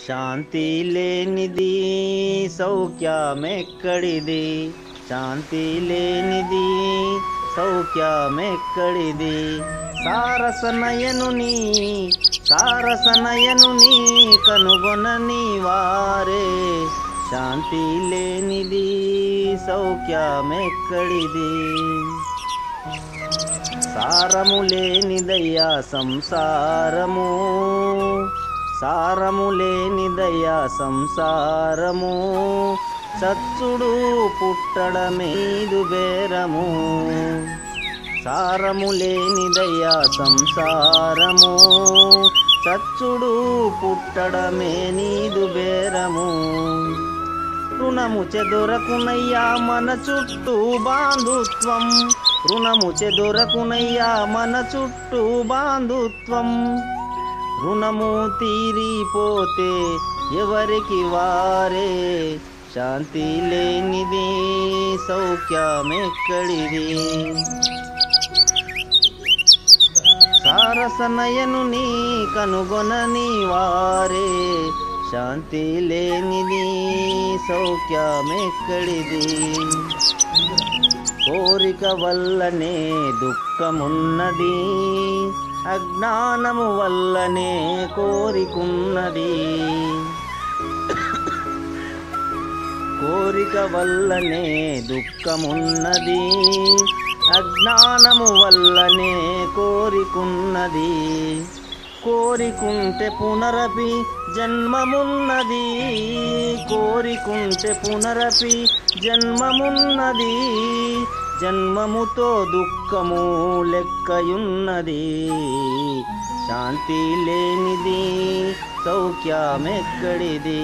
శాంతి లేనిది సౌఖ్యమెక్కడిది శాంతి లేనిది సౌఖ్యమెక్కడిది సారసనయనుని సారసనయనుని కనుగొనని వారే శాంతి లేనిది సౌఖ్యమెక్కడిది సారము లేనిదయ్యా సంసారము సారము లేనిదయ్యా సంసారము చచ్చుడు పుట్టడమేదు బేరము సారము లేనిదయ్యా సంసారము చచ్చుడు పుట్టడమే నీదు బేరము రుణము చెదొరకునయ్యా మన చుట్టూ బాంధుత్వం రుణము చెదొరకునయ్యా మన చుట్టూ బాంధుత్వం రుణము తీరిపోతే ఎవరికి వారే శాంతి లేనిది సౌఖ్యమెక్కడిది సారసనయను నీ కనుగొనని వారే శాంతి లేనిది సౌఖ్యమెక్కడిది కోరిక వల్లనే దుఃఖమున్నది అజ్ఞానము వల్లనే కోరికున్నది కోరిక వల్లనే దుఃఖమున్నది అజ్ఞానము వల్లనే కోరికున్నది కోరికుంటే పునరపి జన్మమున్నది కోరికుంటే పునరపి జన్మమున్నది జన్మముతో దుఃఖము లెక్కయున్నది శాంతి లేనిది సౌఖ్యమెక్కడిది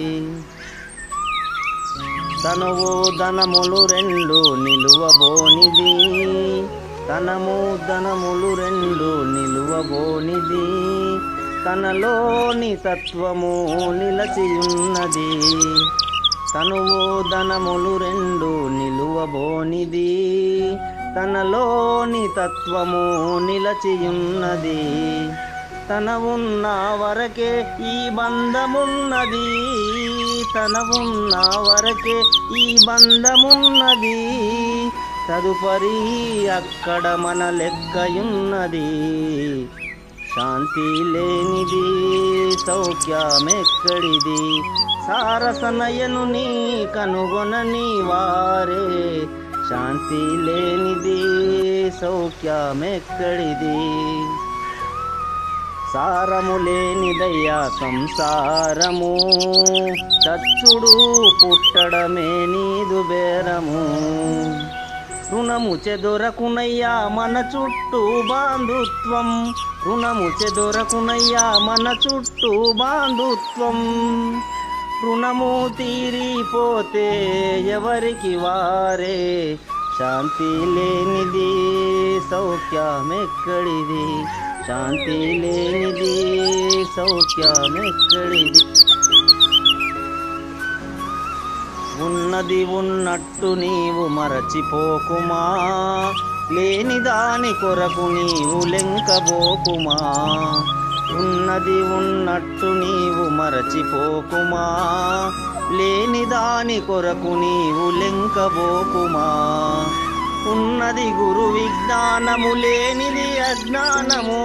తనువు ధనములు రెండు నిలువబోనిది తనము ధనములు రెండు నిలువబోనిది తనలోని తత్వము నిలచియున్నది తనువు ధనములు రెండు నిలువబోనిది తనలోని తత్వము నిలచియున్నది తన ఉన్న వరకే ఈ బంధమున్నది తన ఉన్న వరకే ఈ బంధమున్నది తదుపరి అక్కడ మన లెక్కయున్నది శాంతి లేనిది సౌఖ్యమెక్కడిది సారసనయను నీ కనుగొనని వారే శాంతి లేనిది సౌఖ్యమెక్కడిది సారము లేనిదయ్యా సంసారము చచ్చుడు పుట్టడమే నీదు బేరము రుణము చెదొరకునయ్యా మన చుట్టూ బాంధుత్వం రుణము చెదొరకునయ్యా మన చుట్టూ బాంధుత్వం రుణము తీరిపోతే ఎవరికి వారే శాంతి లేనిది సౌఖ్యమెక్కడిది శాంతి లేనిది సౌఖ్యమెక్కడిది ఉన్నది ఉన్నట్టు నీవు మరచిపోకుమా లేని దాని కొరకు నీవు లెంకబోకుమా ఉన్నది ఉన్నట్టు నీవు మరచిపోకుమా లేని దాని కొరకు నీవు లెంకబోకుమా ఉన్నది గురు విజ్ఞానము లేనిది అజ్ఞానము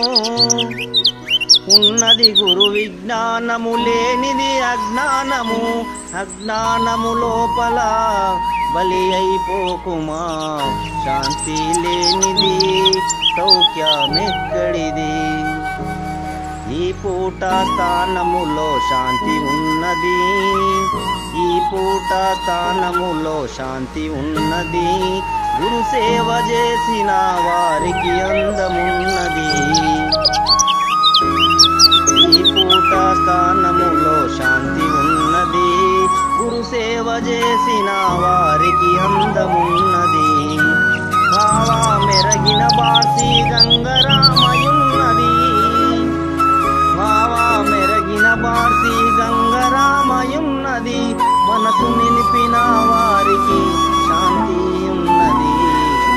ఉన్నది గురు విజ్ఞానము లేనిది అజ్ఞానము అజ్ఞానము లోపల బలి అయిపోకుమా శాంతి లేనిది సౌఖ్యమెక్కడిది ఈ పూట స్థానములో శాంతి ఉన్నది ఈ పూట స్థానములో శాంతి ఉన్నది గురు సేవ చేసిన వారికి అందమున్నది ఈ పూట స్థానములో శాంతి ఉన్నది గురు సేవ చేసిన వారికి అందమున్నది భావా మెరగిన బాసి గంగరామయున్నది భావా మెరగిన బాసి గంగరామయున్నది మనసు నిలిపిన వారికి శాంతి ఉన్నది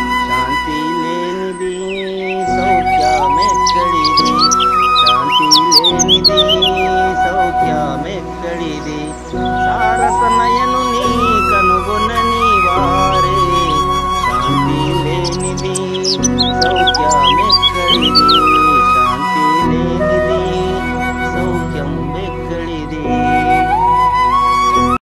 శాంతి లేనిది సౌఖ్యమెక్కడిది శాంతి లేనిది సౌఖ్యమెక్కడిది సారసనయను నీ కనుగొన